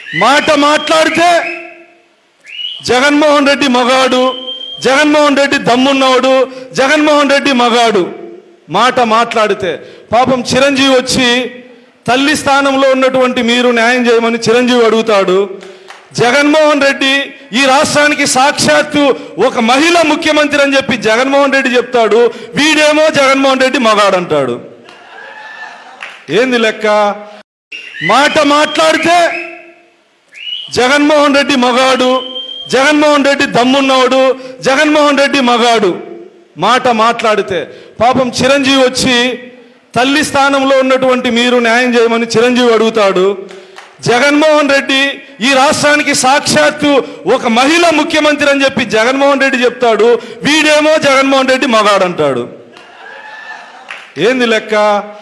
మాట మాట్లాడితే జగన్మోహన్ రెడ్డి మగాడు జగన్మోహన్ రెడ్డి దమ్మున్నవాడు జగన్మోహన్ రెడ్డి మగాడు మాట మాట్లాడితే పాపం చిరంజీవి వచ్చి తల్లి స్థానంలో ఉన్నటువంటి మీరు న్యాయం చేయమని చిరంజీవి అడుగుతాడు జగన్మోహన్ రెడ్డి ఈ రాష్ట్రానికి సాక్షాత్తు ఒక మహిళ ముఖ్యమంత్రి అని చెప్పి జగన్మోహన్ రెడ్డి చెప్తాడు వీడేమో జగన్మోహన్ రెడ్డి మగాడు అంటాడు ఏంది లెక్క మాట మాట్లాడితే జగన్మోహన్ రెడ్డి మగాడు జగన్మోహన్ రెడ్డి దమ్మున్నవాడు జగన్మోహన్ రెడ్డి మగాడు మాట మాట్లాడితే పాపం చిరంజీవి వచ్చి తల్లి స్థానంలో ఉన్నటువంటి మీరు న్యాయం చేయమని చిరంజీవి అడుగుతాడు జగన్మోహన్ రెడ్డి ఈ రాష్ట్రానికి సాక్షాత్తు ఒక మహిళ ముఖ్యమంత్రి అని చెప్పి జగన్మోహన్ రెడ్డి చెప్తాడు వీడేమో జగన్మోహన్ రెడ్డి మగాడు అంటాడు ఏంది లెక్క